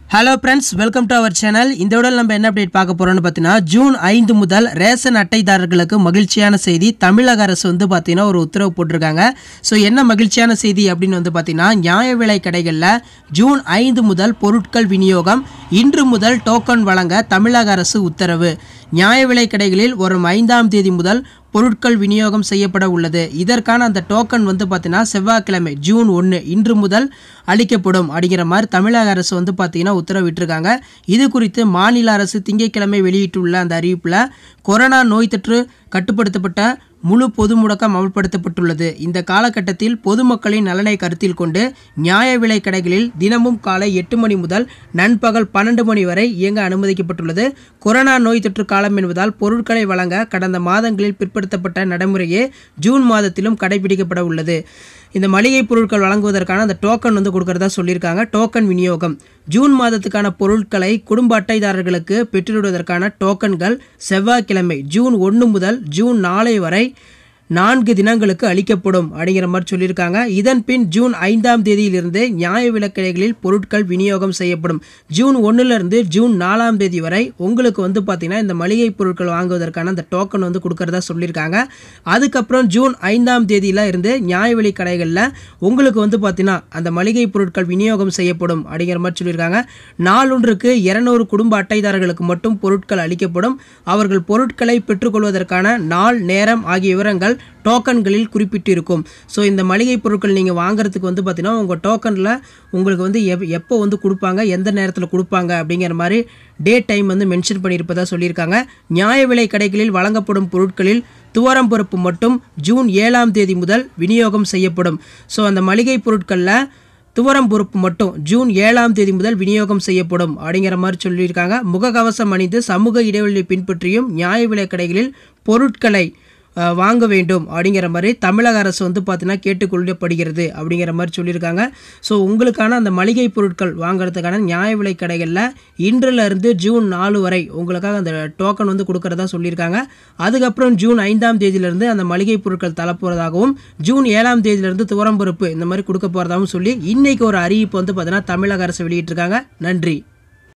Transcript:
hello friends welcome to our channel இந்த விட நம்ம என்ன அப்டேட் பார்க்க போறோம்னு பார்த்தீங்கன்னா ஜூன் ஐந்து முதல் ரேஷன் அட்டைதாரர்களுக்கு மகிழ்ச்சியான செய்தி தமிழக அரசு வந்து பார்த்தீங்கன்னா ஒரு உத்தரவு போட்டிருக்காங்க ஸோ என்ன மகிழ்ச்சியான செய்தி அப்படின்னு வந்து பார்த்தீங்கன்னா நியாய விலை கடைகளில் ஜூன் ஐந்து முதல் பொருட்கள் விநியோகம் இன்று முதல் டோக்கன் வழங்க தமிழக அரசு உத்தரவு நியாய விலை கடைகளில் வரும் ஐந்தாம் தேதி முதல் பொருட்கள் விநியோகம் செய்யப்பட உள்ளது இதற்கான அந்த டோக்கன் வந்து பார்த்தீங்கன்னா செவ்வாய்க்கிழமை ஜூன் ஒன்று இன்று முதல் அளிக்கப்படும் அப்படிங்கிற மாதிரி தமிழக அரசு வந்து பார்த்தீங்கன்னா உத்தரவிட்டிருக்காங்க இது குறித்து மாநில அரசு திங்கட்கிழமை வெளியிட்டுள்ள அந்த அறிவிப்பில் கொரோனா நோய் தொற்று கட்டுப்படுத்தப்பட்ட முழு பொது முடக்கம் அமல்படுத்தப்பட்டுள்ளது இந்த காலகட்டத்தில் பொதுமக்களின் நலனை கருத்தில் கொண்டு நியாய விலை கடைகளில் தினமும் காலை எட்டு மணி முதல் நண்பகல் பன்னெண்டு மணி வரை இயங்க அனுமதிக்கப்பட்டுள்ளது கொரோனா நோய் தொற்று காலம் என்பதால் பொருட்களை வழங்க கடந்த மாதங்களில் பிற்படுத்தப்பட்ட நடைமுறையே ஜூன் மாதத்திலும் கடைபிடிக்கப்பட உள்ளது இந்த மளிகை பொருட்கள் வழங்குவதற்கான அந்த டோக்கன் வந்து கொடுக்கறதா சொல்லியிருக்காங்க டோக்கன் விநியோகம் ஜூன் மாதத்துக்கான பொருட்களை குடும்ப அட்டைதாரர்களுக்கு பெற்றுவிடுவதற்கான டோக்கன்கள் செவ்வாய்க்கிழமை ஜூன் ஒன்று முதல் ஜூன் நாளை வரை நான்கு தினங்களுக்கு அளிக்கப்படும் அப்படிங்கிற மாதிரி சொல்லியிருக்காங்க இதன் பின் ஜூன் ஐந்தாம் தேதியிலிருந்து நியாய விலக்கடைகளில் பொருட்கள் விநியோகம் செய்யப்படும் ஜூன் ஒன்றுலேருந்து ஜூன் நாலாம் தேதி வரை உங்களுக்கு வந்து பார்த்திங்கன்னா இந்த மளிகை பொருட்கள் வாங்குவதற்கான அந்த டோக்கன் வந்து கொடுக்கறதா சொல்லியிருக்காங்க அதுக்கப்புறம் ஜூன் ஐந்தாம் தேதியில இருந்து நியாய விலை கடைகளில் உங்களுக்கு வந்து பார்த்தீங்கன்னா அந்த மளிகை பொருட்கள் விநியோகம் செய்யப்படும் அப்படிங்கிற மாதிரி சொல்லியிருக்காங்க நாளொன்றுக்கு இருநூறு குடும்ப அட்டைதாரர்களுக்கு மட்டும் பொருட்கள் அளிக்கப்படும் அவர்கள் பொருட்களை பெற்றுக்கொள்வதற்கான நாள் நேரம் ஆகிய விவரங்கள் டோக்கன்களில் குறிப்பிட்டிருக்கும் ஸோ இந்த மளிகை பொருட்கள் நீங்கள் வாங்குறதுக்கு வந்து பார்த்தீங்கன்னா உங்கள் டோக்கனில் உங்களுக்கு வந்து எப் எப்போ வந்து கொடுப்பாங்க எந்த நேரத்தில் கொடுப்பாங்க அப்படிங்கிற மாதிரி டேட் டைம் வந்து மென்ஷன் பண்ணியிருப்பதா சொல்லியிருக்காங்க நியாய விலை கடைகளில் வழங்கப்படும் பொருட்களில் துவரம் பருப்பு மட்டும் ஜூன் ஏழாம் தேதி முதல் விநியோகம் செய்யப்படும் ஸோ அந்த மளிகை பொருட்களில் துவரம் பொறுப்பு மட்டும் ஜூன் ஏழாம் தேதி முதல் விநியோகம் செய்யப்படும் அப்படிங்கிற மாதிரி சொல்லியிருக்காங்க முகக்கவசம் அணிந்து சமூக இடைவெளியை பின்பற்றியும் நியாய விலை கடைகளில் பொருட்களை அஹ், வாங்க வேண்டும் அப்படிங்கிற மாதிரி தமிழக அரசு வந்து பார்த்தீங்கன்னா கேட்டுக்கொள்ளப்படுகிறது அப்படிங்கிற மாதிரி சொல்லியிருக்காங்க ஸோ உங்களுக்கான அந்த மளிகை பொருட்கள் வாங்குறதுக்கான நியாய விலை கடைகளில் இன்றில் இருந்து ஜூன் நாலு வரை உங்களுக்காக அந்த டோக்கன் வந்து கொடுக்கறதா சொல்லியிருக்காங்க அதுக்கப்புறம் ஜூன் ஐந்தாம் தேதியிலிருந்து அந்த மளிகை பொருட்கள் தரப்போகிறதாகவும் ஜூன் ஏழாம் தேதியிலிருந்து துவரம் பருப்பு இந்த மாதிரி கொடுக்க போகிறதாகவும் சொல்லி இன்னைக்கு ஒரு அறிவிப்பு வந்து பார்த்தீங்கன்னா தமிழக அரசு வெளியிட்டிருக்காங்க நன்றி